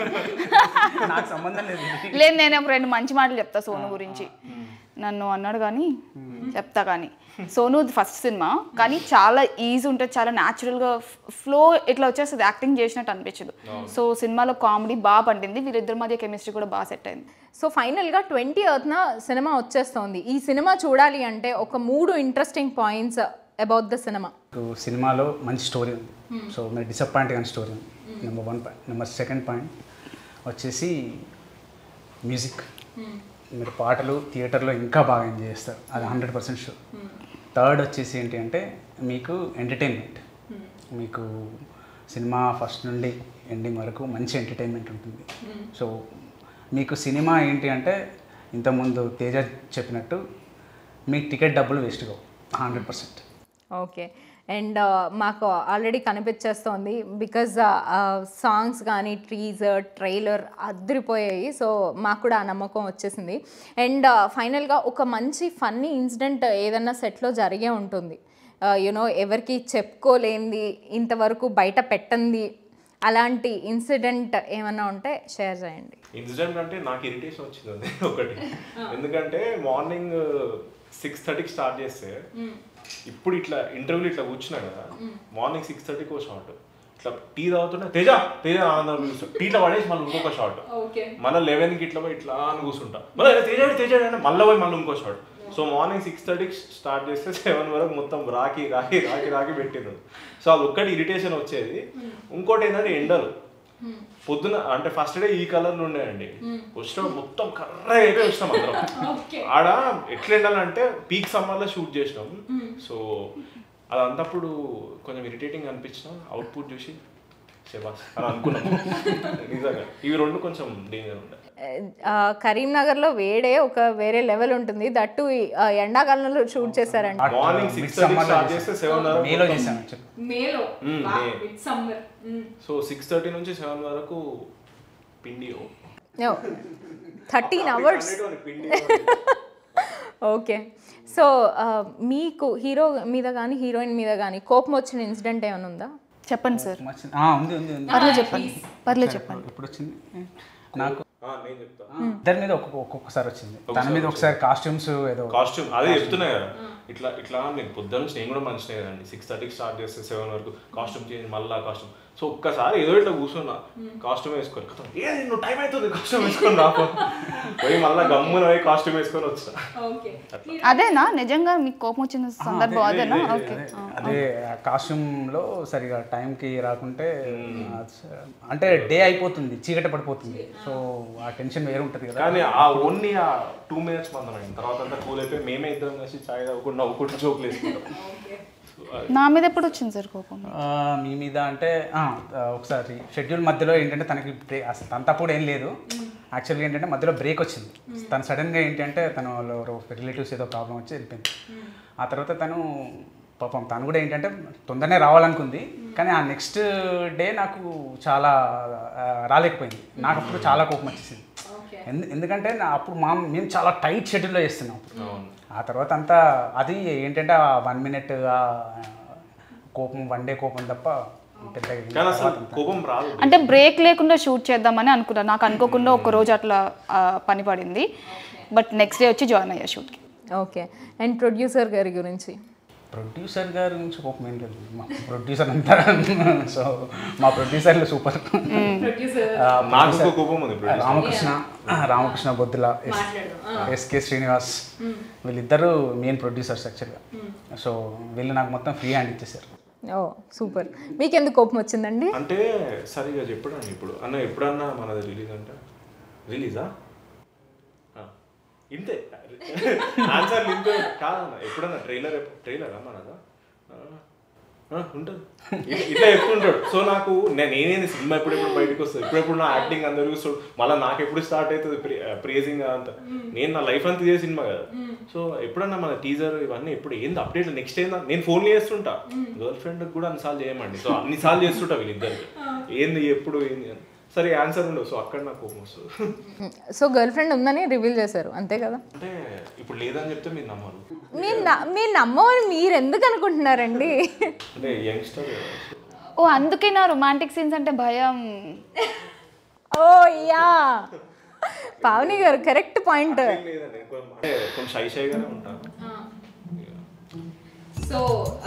నాకు సంబంధం లేదు లేదు నేను ఒక రెండు మంచి మాటలు చెప్తా సోను గురించి నన్ను అన్నాడు కానీ చెప్తా కానీ సోను ఫస్ట్ సినిమా కానీ చాలా ఈజీ ఉంటుంది చాలా న్యాచురల్గా ఫ్లో ఇట్లా వచ్చేస్తుంది యాక్టింగ్ చేసినట్టు అనిపించదు సో సినిమాలో కామెడీ బాగా పండింది వీళ్ళిద్దరి మధ్య కెమిస్ట్రీ కూడా బాగా సెట్ అయింది సో ఫైనల్గా ట్వంటీ ఎయిత్న సినిమా వచ్చేస్తోంది ఈ సినిమా చూడాలి అంటే ఒక మూడు interesting points about the cinema మీకు సినిమాలో మంచి స్టోరీ ఉంది సో మీరు డిసప్పాయింట్ కానీ స్టోరీ ఉంది number one point number second point వచ్చేసి మ్యూజిక్ మీరు పాటలు థియేటర్లో ఇంకా బాగా ఎంజాయ్ చేస్తారు అది హండ్రెడ్ పర్సెంట్ షూర్ థర్డ్ వచ్చేసి ఏంటి అంటే మీకు ఎంటర్టైన్మెంట్ మీకు సినిమా ఫస్ట్ నుండి ఎండింగ్ వరకు మంచి ఎంటర్టైన్మెంట్ ఉంటుంది సో మీకు సినిమా ఏంటి అంటే ఇంతకుముందు తేజ చెప్పినట్టు మీకు టికెట్ డబ్బులు వేస్ట్ కావు హండ్రెడ్ పర్సెంట్ ఓకే అండ్ మాకు ఆల్రెడీ కనిపించేస్తోంది బికాజ్ సాంగ్స్ కానీ టీజర్ ట్రైలర్ అదిరిపోయాయి సో మాకు కూడా ఆ నమ్మకం వచ్చేసింది అండ్ ఫైనల్గా ఒక మంచి ఫన్నీ ఇన్సిడెంట్ ఏదన్నా సెట్లో జరిగే ఉంటుంది యునో ఎవరికి చెప్పుకోలేంది ఇంతవరకు బయట పెట్టంది అలాంటి ఇన్సిడెంట్ ఏమన్నా ఉంటే షేర్ చేయండి ఇన్సిడెంట్ అంటే నాకు ఇరిటేషన్ వచ్చింది అది ఒకటి ఎందుకంటే మార్నింగ్ సిక్స్ థర్టీకి స్టార్ట్ చేస్తే ఇప్పుడు ఇట్లా ఇంటర్వ్యూలు ఇట్లా కూర్చున్నా కదా మార్నింగ్ సిక్స్ థర్టీకి ఒక షార్ట్ ఇట్లా టీ తాగుతుంటే తేజ తేజ ఆనందం కూర్చుంటా టీ ఇట్లా పడేసి మళ్ళీ ఇంకొక షార్ట్ మళ్ళీ లెవెన్కి ఇట్లా పోయి ఇట్లా అని కూర్చుంటా మళ్ళీ తేజ తేజ అంటే మళ్ళీ పోయి మళ్ళీ ఇంకో షార్ట్ సో మార్నింగ్ సిక్స్ థర్టీకి స్టార్ట్ చేస్తే సెవెన్ వరకు మొత్తం రాకి రాకి రాకి రాకి పెట్టిండ్రు సో అది ఒక్కటి ఇరిటేషన్ వచ్చేది ఇంకోటి ఏంటంటే ఎండలు పొద్దున అంటే ఫస్ట్ డే ఈ కలర్లు ఉండేయండి వచ్చిన మొత్తం కర్ర అయిపోయి వచ్చినాం అందరం ఆడ ఎట్లా ఎండాలంటే పీక్ సమ్మర్లో షూట్ చేసినాం సో అదంతప్పుడు కొంచెం ఇరిటేటింగ్ అనిపించిన అవుట్పుట్ చూసి శబాస్ అని అనుకున్నాం నిజంగా ఇవి రెండు కొంచెం డేంజర్ ఉండే ఆ, కరీంనగర్లో వేడే ఒక వేరే లెవెల్ ఉంటుంది దట్టు ఈ, ఆ, ఎండాకాలంలో షూట్ చేశారండి మార్నింగ్ సిక్స్ థర్టీ స్టార్ట్ చేస్తే సెవెన్ మేలో వరకు చేశాను actually. మేలో hmm, May. So six thirty నుంచి సెవెన్ వరకు పిండి థర్టీన్ అవర్స్ పిండి ఓకే సో ఆ, మీకు హీరో మీద కానీ హీరోయిన్ మీద కానీ కోపం వచ్చిన ఇన్సిడెంట్ ఏమైనా ఉందా చెప్పండి సార్ వచ్చింది. ఆ, ఉంది ఉంది ఉంది పర్లేదు చెప్పండి పర్లేదు చెప్పండి ఇప్పుడు వచ్చింది నాకు ఆ, నేను చెప్తా ఇద్దరి మీద ఒక్కొక్క ఒక్కొక్కసారి వచ్చింది తన మీద ఒకసారి కాస్ట్యూమ్స్ ఏదో కాస్ట్యూమ్ అదే చెప్తున్నా కదా ఇట్లా ఇట్లా నేను పొద్దున్న నుంచి నేను కూడా మంచిగా కదండి సిక్స్ థర్టీకి స్టార్ట్ చేస్తే సెవెన్ వరకు కాస్ట్యూమ్ చేంజ్ మళ్ళా కాస్ట్యూమ్ సో ఒక్కసారి ఏదో ఇట్లా కూర్చున్నా కాస్ట్యూమ్ వేసుకొని "కథం, ఏ నువ్వు టైం అవుతుంది కాస్ట్యూమ్ వేసుకొని రాపో పోయి మళ్ళీ గమ్మున పోయి కాస్ట్యూమ్ వేసుకొని వచ్చిన అదేనా నిజంగా మీకు కోపం వచ్చిన సందర్భం అదేనా ఓకే అదే కాస్ట్యూమ్ లో సరిగా టైంకి రాకుంటే ఆ, అంటే డే అయిపోతుంది చీకటి పడిపోతుంది సో ఆ టెన్షన్ వేరే ఉంటుంది కదా కానీ ఆ ఓన్లీ ఆ టూ మినిట్స్ మందం అయింది తర్వాత అంతా కూల్ అయిపోయి మేమే ఇద్దరం కలిసి చాయ్ తాగుకుంటూ నవ్వుకుంటూ జోకులు వేసుకుంటాం నా మీద ఎప్పుడు వచ్చింది సార్ కోపం ఆ, మీ మీద అంటే ఆ, ఒకసారి షెడ్యూల్ మధ్యలో ఏంటంటే తనకి బ్రేక్ అసలు తనతప్పుడు ఏం లేదు యాక్చువల్గా ఏంటంటే మధ్యలో బ్రేక్ వచ్చింది తను సడన్గా ఏంటంటే తను ఎవరో రిలేటివ్స్ ఏదో ప్రాబ్లం వచ్చి వెళ్ళిపోయింది ఆ తర్వాత తను పాపం తను కూడా ఏంటంటే తొందరనే రావాలనుకుంది కానీ ఆ నెక్స్ట్ డే నాకు చాలా ఆ, రాలేకపోయింది నాకు అప్పుడు చాలా కోపం వచ్చేసింది ఎందు ఎందుకంటే నా అప్పుడు మా మేము చాలా టైట్ షెడ్యూల్లో చేస్తున్నాం అప్పుడు. ఆ తర్వాత అంతా అది ఏంటంటే ఆ వన్ మినిట్ కోపం వన్ డే కోపం తప్ప పెద్దగా ఏం కానీ అసలు తర్వాత అంతా- కోపం రాదు అంటే బ్రేక్ లేకుండా షూట్ చేద్దామని అనుకున్నా నాకు అనుకోకుండా ఒక రోజు అట్లా ఆ, పని పడింది బట్ నెక్స్ట్ డే వచ్చి జాయిన్ అయ్యా షూట్కి ఓకే అండ్ ప్రొడ్యూసర్ గారి గురించి ప్రొడ్యూసర్ గారి నుంచి కోపం ఏం లేదు మా ప్రొడ్యూసర్ అంతా సో మా ప్రొడ్యూసర్లు సూపర్ నాకు ఇంకో కోపం ఉంది ఇప్పుడు రామకృష్ణ రామకృష్ణ బొద్దుల ఎస్ ఎస్కే శ్రీనివాస్ వీళ్ళిద్దరూ మెయిన్ ప్రొడ్యూసర్స్ యాక్చువల్గా సో వీళ్ళు నాకు మొత్తం ఫ్రీ హ్యాండ్ ఇచ్చేసారు ఓ సూపర్ మీకు ఎందుకు కోపం వచ్చిందండి అంటే సరిగా చెప్పడండి ఇప్పుడు అన్న ఎప్పుడన్నా మనది రిలీజ్ అంటే రిలీజా ఇంతే ఆన్సర్ ఇంతే కాదన్న ఎప్పుడన్నా ట్రైలర్ ట్రైలరా మనదా ఆ, ఆ, ఉంటుంది ఇట్లా- ఇట్లా చెప్తుంటాడు సో నాకు నేను నేనేది సినిమా ఎప్పుడెప్పుడు బయటకు వస్తుంది ఎప్పుడెప్పుడు నా యాక్టింగ్ అందరు చూస్తాడు మళ్ళీ నాకు ఎప్పుడు స్టార్ట్ అవుతుంది ప్రేజింగ్ అంతా నేను నా లైఫ్ అంతా ఇదే సినిమా కదా సో ఎప్పుడన్నా మన టీజర్ ఇవన్నీ ఎప్పుడు ఏంది అప్డేట్ నెక్స్ట్ ఏందా నేను ఫోన్ చేస్తుంటా గర్ల్ ఫ్రెండ్ కూడా అన్నిసార్లు చేయమండి సో అన్నిసార్లు చేస్తుంటా వీళ్ళిద్దరికి ఏంది ఎప్పుడు ఏంది అని సరే ఆన్సర్ ఉండవు సో అక్కడ నాకు కోపం వస్తుంది సో గర్ల్ ఫ్రెండ్ ఉందని రివీల్ చేశారు అంతే కదా అంటే ఇప్పుడు లేదని చెప్తే మీరు నమ్మరు మీరు న- మీరు నమ్మమని మీరు ఎందుకు అనుకుంటున్నారండి అంటే యంగ్స్టర్ ఓ అందుకే నా రొమాంటిక్ సీన్స్ అంటే భయం ఓ యా పావని గారు కరెక్ట్ పాయింట్ లేదండి కొంచెం- అంటే కొంచెం షై షైగానే ఉంటాను సో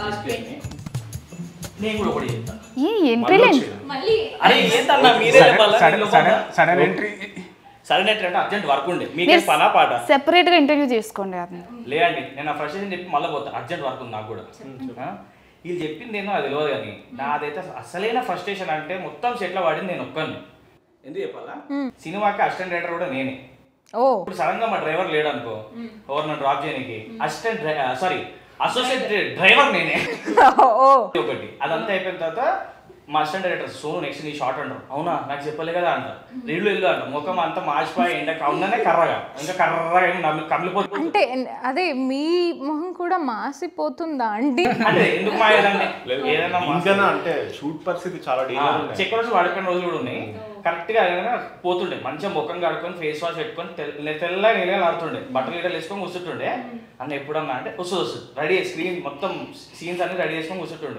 నేను కూడా ఒకటి చెప్తా ఈ ఎంట్రీలే అరే ఏంటన్నా మీరే చెప్పాలా sudden sudden sudden entry sudden అంటే అర్జెంట్ వర్క్ ఉండే మీకే పనా పాట సెపరేట్గా ఇంటర్వ్యూ చేసుకోండి అది లేదండి నేను ఆ ఫ్రస్ట్రేషన్ చెప్పి మళ్ళీ పోతాను అర్జెంట్ వర్క్ ఉంది నాకు కూడా ఆ? వీళ్ళు చెప్పింది ఏందో అది తెలియదు కానీ నాదైతే అసలైన ఫ్రస్ట్రేషన్ అంటే మొత్తం సెట్లో పడింది నేను ఒక్కడిని ఎందుకు చెప్పాలా సినిమాకి అసిస్టెంట్ డైరెక్టర్ కూడా నేనే ఓ ఇప్పుడు సడన్ గా మా డ్రైవర్ లేడు అనుకో ఎవరు నన్ను డ్రాప్ చేయడానికి అసిస్టెంట్ సారీ అసోసియేట్ డ్రైవర్ నేనే ఓ ఒకటి అదంతా అయిపోయిన తర్వాత మా అసిస్టెంట్ డైరెక్టర్ సోను నెక్స్ట్ నీ షార్ట్ అంటారు అవునా నాకు చెప్పలే కదా అంటారు ఇల్లు ఇల్లు అంట ముఖం అంతా మాసిపోయి ఎండ అవుననే కర్రగా ఇంకా కర్రగా ఏమి నమ్మి కమిలిపోతుంది అంటే అదే మీ మొహం కూడా మాసిపోతుందా అండి అంటే ఎందుకు మాయదండి ఏదైనా ఇంకా అంటే షూట్ పరిస్థితి చాలా డేంజర్ ఉంది చెక్ రోజు వాడుకునే రోజులు కూడా ఉన్నాయి కరెక్ట్ గా ఏదైనా పోతుండే మంచిగా ముఖం కడుక్కొని ఫేస్ వాష్ పెట్టుకొని తెల్ల తెల్ల నీళ్ళగా ఆడుతుండే బట్టలు గిట్టలు వేసుకొని కూర్చుంటుండే అన్న ఎప్పుడన్నా అంటే వస్తుంది వస్తుంది రెడీ స్క్రీన్ మొత్తం సీన్స్ అన్ని రెడీ చేసుకొని కూర్చుంటుండే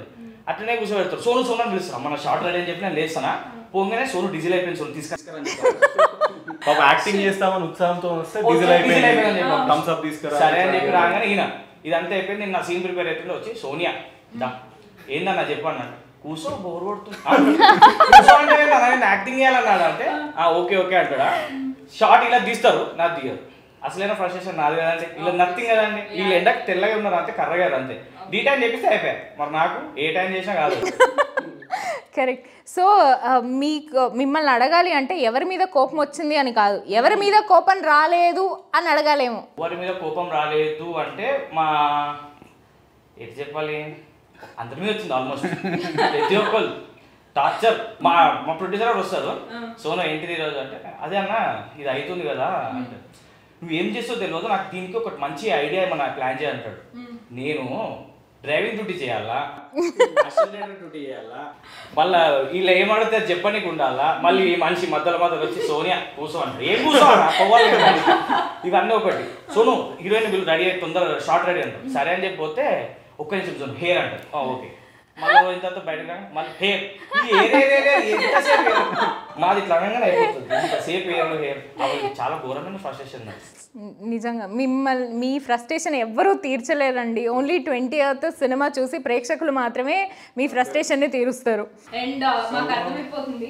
అట్లనే కూర్చోబెడతారు సోను సోను అని పిలుస్తాను మన షార్ట్ రెడీ అని చెప్పి నేను లేస్తానా పోగానే సోను డీజిల్ అయిపోయింది సోను తీసుకొస్తారని పాప యాక్టింగ్ చేస్తామని ఉత్సాహంతో వస్తే ఓ, డీజిల్ డీజిల్ అయిపోయింది అయిపోయిందని చెప్పాం. థమ్స్ అప్ తీసుకురా సరే అని చెప్పి రాగానే ఈయన ఇదంతా అయిపోయింది నేను నా సీన్ ప్రిపేర్ అయిపోయింది వచ్చి సోనియా దా ఏందన్నా చెప్పాను అన్నాడు కూర్చో బోర్ కొడుతుంది "ఆ, కూర్చో అంటే ఏందన్నా, నేను యాక్టింగ్ చేయాలన్నాడు అంటే "ఆ, ఓకే ఓకే అంటాడా షార్ట్ ఇలా తీస్తారు నాకు తీయరు అసలైన ఫ్రస్ట్రేషన్ నాది కదండి ఇలా నథింగ్ కదండి వీళ్ళు ఎండకు తెల్లగా ఉన్నారు అంతే కర్రగా అంతే డీ టైం చెప్పిస్తే అయిపోయాయి మరి నాకు ఏ టైం చేసినా కాదు కరెక్ట్ సో మీకు మిమ్మల్ని అడగాలి అంటే ఎవరి మీద కోపం వచ్చింది అని కాదు ఎవరి మీద కోపం రాలేదు అని అడగాలేమో వారి మీద కోపం రాలేదు అంటే మా ఎటు చెప్పాలి అందరి మీద వచ్చింది ఆల్మోస్ట్ ప్రతి ఒక్కరు టార్చర్ మా మా ప్రొడ్యూసర్ గారు వస్తారు సోనా ఏంటిది ఈరోజు అంటే అదే అన్న ఇది అవుతుంది కదా అంటే నువ్వేం చేస్తావు తెలియదు నాకు దీనికి ఒకటి మంచి ఐడియా ఏమన్నా ప్లాన్ చేయాలంటాడు నేను డ్రైవింగ్ డ్యూటీ చేయాలా అసిస్టెంట్ డ్యూటీ చేయాలా మళ్ళా వీళ్ళు ఏమడితే చెప్పనీకి ఉండాలా మళ్ళీ ఈ మనిషి మధ్యలో మధ్యలో వచ్చి సోనియా కూర్చో అంటారు ఏం కూర్చో అన్న? పోవాలి కదా. ఇవన్నీ ఒకటి సోను హీరోయిన్ వీళ్ళు రెడీ అయ్యి తొందర షార్ట్ రెడీ అంటారు సరే అని చెప్పి పోతే ఒక్క నిమిషం సోను హెయిర్ అంటారు "ఆ, ఓకే మళ్ళీ పోయిన తర్వాత బయటకు రాగా మళ్ళీ హెయిర్ ఈ హెయిర్ హెయిర్ హెయిర్ ఎంతసేపు hair? మాది ఇట్లా అనగానే అయిపోతుంది ఇంతసేపు హెయిర్ హెయిర్ అవి చాలా ఘోరమైన ఫ్రస్ట్రేషన్ నాకు ని- నిజంగా మిమ్మల్ని మీ ఫ్రస్ట్రేషన్ ఎవ్వరూ తీర్చలేరండి ఓన్లీ ట్వంటీ ఎయిత్ సినిమా చూసి ప్రేక్షకులు మాత్రమే మీ ఫ్రస్ట్రేషన్ని తీరుస్తారు అండ్ మాకు అర్థమైపోతుంది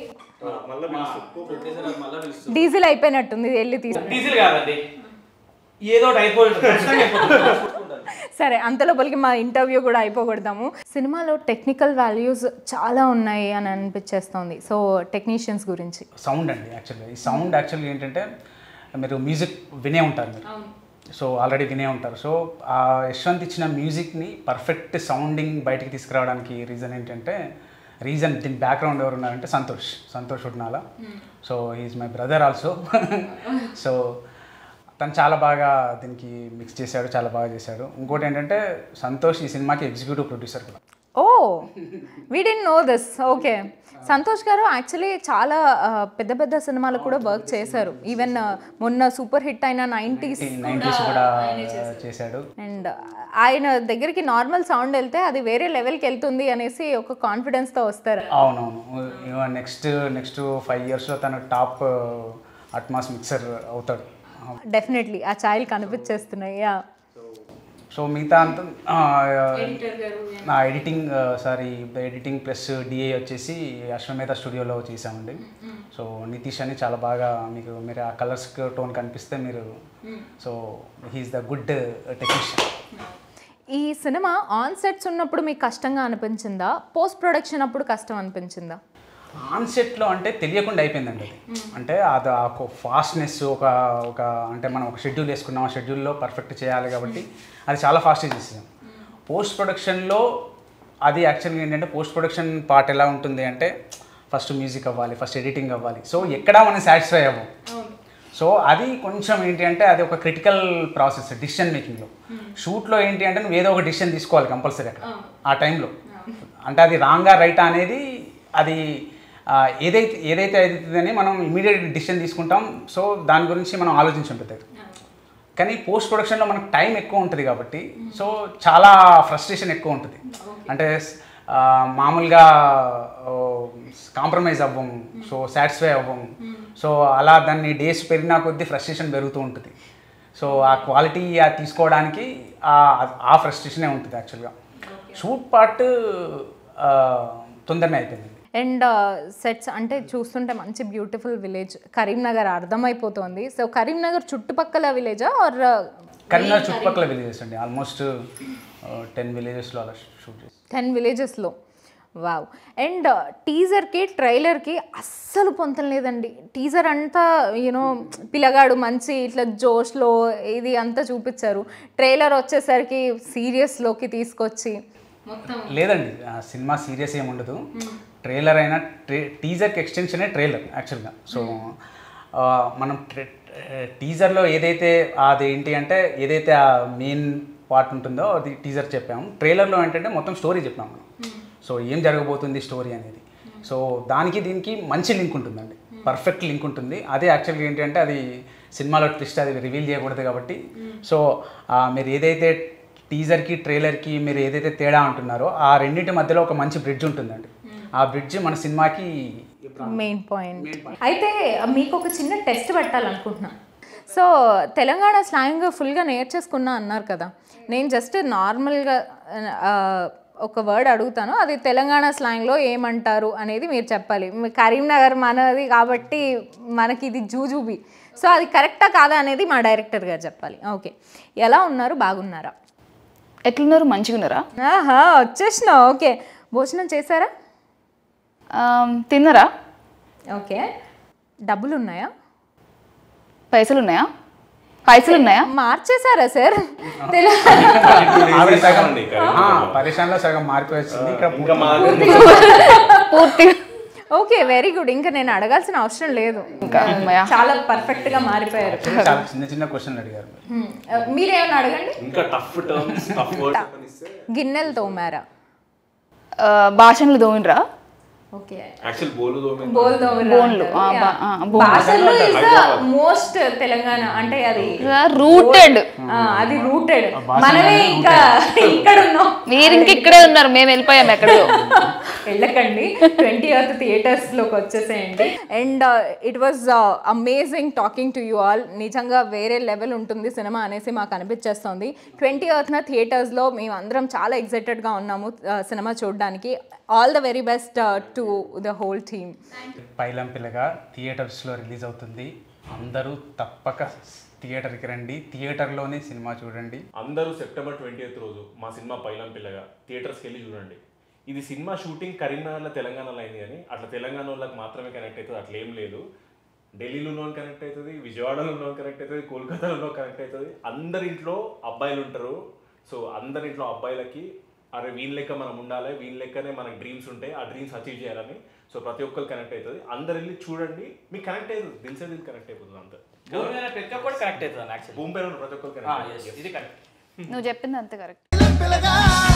డీజిల్ అయిపోయినట్టుంది వెళ్ళి తీసు డీజిల్ కాదండి ఏదో ఒకటి అయిపోతుంది ఖచ్చితంగా అయిపోతుంది. సరే అంతలోపలికి మా ఇంటర్వ్యూ కూడా అయిపోగొడదాము సినిమాలో టెక్నికల్ వాల్యూస్ చాలా ఉన్నాయి అని అనిపించేస్తోంది సో టెక్నీషియన్స్ గురించి సౌండ్ అండి యాక్చువల్గా ఈ సౌండ్ యాక్చువల్గా ఏంటంటే మీరు మ్యూజిక్ వినే ఉంటారు మీరు సో ఆల్రెడీ వినే ఉంటారు సో ఆ యశ్వంత్ ఇచ్చిన మ్యూజిక్ని పర్ఫెక్ట్ సౌండింగ్ బయటికి తీసుకురావడానికి రీజన్ ఏంటంటే రీజన్ దీని బ్యాక్గ్రౌండ్ ఎవరు ఉన్నారంటే Santosh Santosh Utnala so is my brother also so తను చాలా బాగా దీనికి మిక్స్ చేశాడు చాలా బాగా చేశాడు ఇంకోటి ఏంటంటే సంతోష్ ఈ సినిమాకి ఎగ్జిక్యూటివ్ ప్రొడ్యూసర్ కూడా oh we don't know this okay Santosh garu actually చాలా ఆ, పెద్ద పెద్ద సినిమాలు కూడా వర్క్ చేశారు ఈవెన్ మొన్న సూపర్ హిట్ అయిన నైంటీస్ నైంటీస్ కూడా చేశాడు అండ్ ఆయన దగ్గరికి నార్మల్ సౌండ్ వెళ్తే అది వేరే లెవెల్కి వెళ్తుంది అనేసి ఒక కాన్ఫిడెన్స్తో వస్తారు అవునవును నెక్స్ట్ నెక్స్ట్ ఫైవ్ ఇయర్స్లో తను టాప్ అట్మాస్ మిక్సర్ అవుతాడు డెఫినెట్లీ ఆ ఛాయలు కనిపించేస్తున్నాయి యా సో మిగతా అంతా ఆ, నా editing sorry editing plus DI వచ్చేసి అశ్వమేధ స్టూడియోలో చేసామండి సో నితీష్ అని చాలా బాగా మీకు మీరు ఆ కలర్స్ టోన్ కనిపిస్తే మీరు so he is the good technician ఈ సినిమా ఆన్ సెట్స్ ఉన్నప్పుడు మీకు కష్టంగా అనిపించిందా పోస్ట్ ప్రొడక్షన్ అప్పుడు కష్టం అనిపించిందా ఆన్సెట్లో అంటే తెలియకుండా అయిపోయిందండి అది అంటే అది ఆ ఒక ఫాస్ట్నెస్ ఒక ఒక అంటే మనం ఒక షెడ్యూల్ వేసుకున్నాం ఆ షెడ్యూల్లో పర్ఫెక్ట్ చేయాలి కాబట్టి అది చాలా ఫాస్ట్గా చేసేసాం పోస్ట్ ప్రొడక్షన్లో అది యాక్చువల్గా ఏంటంటే పోస్ట్ ప్రొడక్షన్ పార్ట్ ఎలా ఉంటుంది అంటే ఫస్ట్ మ్యూజిక్ అవ్వాలి ఫస్ట్ ఎడిటింగ్ అవ్వాలి సో ఎక్కడా మనం సాటిస్ఫై అవ్వం సో అది కొంచెం ఏంటి అంటే అది ఒక క్రిటికల్ ప్రాసెస్ డిసిషన్ మేకింగ్లో షూట్లో ఏంటి అంటే నువ్వు ఏదో ఒక డిసిషన్ తీసుకోవాలి కంపల్సరీ అక్కడ ఆ టైంలో అంటే అది రాంగా రైటా అనేది అది ఆ, ఏదైతే ఏదైతే అవుతుందని మనం ఇమీడియట్ డిసిషన్ తీసుకుంటాం సో దాని గురించి మనం ఆలోచించుంటుంది కానీ పోస్ట్ ప్రొడక్షన్లో మనకు టైం ఎక్కువ ఉంటుంది కాబట్టి సో చాలా ఫ్రస్ట్రేషన్ ఎక్కువ ఉంటుంది అంటే ఆ, మామూలుగా కాంప్రమైజ్ అవ్వం సో సాటిస్ఫై అవ్వం సో అలా దాన్ని డేస్ పెరిగినా కొద్దీ ఫ్రస్ట్రేషన్ పెరుగుతూ ఉంటుంది సో ఆ క్వాలిటీ తీసుకోవడానికి ఆ- ఆ ఫ్రస్ట్రేషనే ఉంటుంది యాక్చువల్గా షూట్ పార్ట్ తొందరనే అయిపోయింది అండ్ సెట్స్ అంటే చూస్తుంటే మంచి బ్యూటిఫుల్ విలేజ్ కరీంనగర్ అర్థమైపోతుంది సో కరీంనగర్ చుట్టుపక్కల విలేజా ఆర్ కరీంనగర్ చుట్టుపక్కల విలేజెస్ అండి ఆల్మోస్ట్ టెన్ విలేజెస్లో అలా షూట్ చేసి టెన్ విలేజెస్లో వావ్ అండ్ టీజర్కి ట్రైలర్కి అస్సలు పొంతం లేదండి టీజర్ అంతా యూనో పిల్లగాడు మంచి ఇట్లా జోష్లో ఇది అంతా చూపించారు ట్రైలర్ వచ్చేసరికి సీరియస్లోకి తీసుకొచ్చి మొత్తం లేదండి ఆ సినిమా సీరియస్ ఏమి ఉండదు ట్రైలర్ అయినా ట్రే టీజర్కి ఎక్స్టెన్షనే ట్రైలర్ యాక్చువల్గా సో ఆ, మనం టీజర్లో ఏదైతే అది ఏంటి అంటే ఏదైతే ఆ మెయిన్ పార్ట్ ఉంటుందో అది టీజర్ చెప్పాము ట్రైలర్లో ఏంటంటే మొత్తం స్టోరీ చెప్పాము మనం సో ఏం జరగబోతుంది స్టోరీ అనేది సో దానికి దీనికి మంచి లింక్ ఉంటుందండి పర్ఫెక్ట్ లింక్ ఉంటుంది అదే యాక్చువల్గా ఏంటంటే అది సినిమాలో ట్విస్ట్ అది రివీల్ చేయకూడదు కాబట్టి సో ఆ, మీరు ఏదైతే టీజర్కి ట్రైలర్కి మీరు ఏదైతే తేడా అంటున్నారో ఆ రెండింటి మధ్యలో ఒక మంచి బ్రిడ్జ్ ఉంటుందండి ఆ బ్రిడ్జ్ మన సినిమాకి మెయిన్ పాయింట్ అయితే మీకు ఒక చిన్న టెస్ట్ పెట్టాలనుకుంటున్నా సో తెలంగాణ స్లాంగ్ ఫుల్గా నేర్చేసుకున్నా అన్నారు కదా నేను జస్ట్ నార్మల్గా ఆ, ఒక వర్డ్ అడుగుతాను అది తెలంగాణ స్లాంగ్లో ఏమంటారు అనేది మీరు చెప్పాలి మీ కరీంనగర్ మనది కాబట్టి మనకి ఇది జూజూబి సో అది కరెక్టా కాదా అనేది మా డైరెక్టర్ గారు చెప్పాలి ఓకే ఎలా ఉన్నారు బాగున్నారా ఎట్లున్నారు మంచిగా ఉన్నారా ఆహా వచ్చేసిన ఓకే భోజనం చేశారా ఆమ్, తిన్నరా ఓకే డబ్బులు ఉన్నాయా పైసలు ఉన్నాయా పైసలు ఉన్నాయా మార్చేశారా సార్ తెల ఆవిడ సగం అండి ఆ, పరేషాన్లో సగం మారిపోయి వచ్చింది ఇక్కడ ఇంకా మా పూర్తిగా ఓకే వెరీ గుడ్ ఇంకా నేను అడగాల్సిన అవసరం లేదు ఇంకా అమ్మయ్య. చాలా పర్ఫెక్ట్ గా మారిపోయారు చాలా చిన్న చిన్న క్వశ్చన్లు అడిగారు మీరు. హ్మ్. మీరేమైనా అడగండి ఇంకా టఫ్ టర్మ్స్ టఫ్ వర్డ్స్ ఇస్తే గిన్నెలు తోమారా ఆ, భాషలు దోమినరా ఓకే యాక్చువల్ బోలు దోమే బోల్ తోమరా బోన్లు, ఆ, బా- ఆ, బోన్లు. భాషలు ఇస్ ద మోస్ట్ తెలంగాణ అంటే అది రూటెడ్ ఆ, అది రూటెడ్ మనమే ఇంకా ఇక్కడ ఉన్నాం మీరు ఇంక ఇక్కడే ఉన్నారు మేము వెళ్ళిపోయాం ఎక్కడో వెళ్ళకండి ట్వంటీ ఎయిత్ థియేటర్స్ లోకి వచ్చేసేయండి and it was amazing talking to you all నిజంగా వేరే లెవెల్ ఉంటుంది సినిమా అనేసి మాకు అనిపించేస్తుంది ట్వంటీ ఎయిత్న థియేటర్స్లో మేము అందరం చాలా ఎగ్జైటెడ్గా ఉన్నాము uh, సినిమా చూడడానికి all the very best to the whole team Pailam Pilaga థియేటర్స్లో రిలీజ్ అవుతుంది అందరూ తప్పక థియేటర్కి రండి థియేటర్లోనే సినిమా చూడండి అందరూ సెప్టెంబర్ ట్వంటీ రోజు మా సినిమా పైలం పిల్లగా థియేటర్స్కి వెళ్ళి చూడండి ఇది సినిమా షూటింగ్ కరీంనగర్లో తెలంగాణలో అయింది కానీ అట్లా తెలంగాణ వాళ్ళకి మాత్రమే కనెక్ట్ అవుతుంది అట్లా ఏం లేదు ఢిల్లీలో ఉన్న కనెక్ట్ అవుతుంది విజయవాడలో ఉన్న కనెక్ట్ అవుతుంది కోల్కతాలో కనెక్ట్ అవుతుంది అందరి ఇంట్లో అబ్బాయిలు ఉంటారు సో అందరి ఇంట్లో అబ్బాయిలకి అరే వీని లెక్క మనం ఉండాలి వీని లెక్కనే మనకు డ్రీమ్స్ ఉంటాయి ఆ డ్రీమ్స్ అచీవ్ చేయాలని సో ప్రతి ఒక్కరు కనెక్ట్ అవుతుంది అందరు వెళ్ళి చూడండి మీకు కనెక్ట్ అవుతుంది దిల్సే దిల్ కనెక్ట్ అయిపోతుంది అంతే భూమి మీద ప్రతి ఒక్కటి కనెక్ట్ అవుతుంది యాక్చువల్లీ భూమి పైన ఉన్న ప్రతి ఒక్కరు కనెక్ట్ ఇది కరెక్ట్ నువ్వు చెప్పింది అంతే కరెక్ట్ పిల్లగా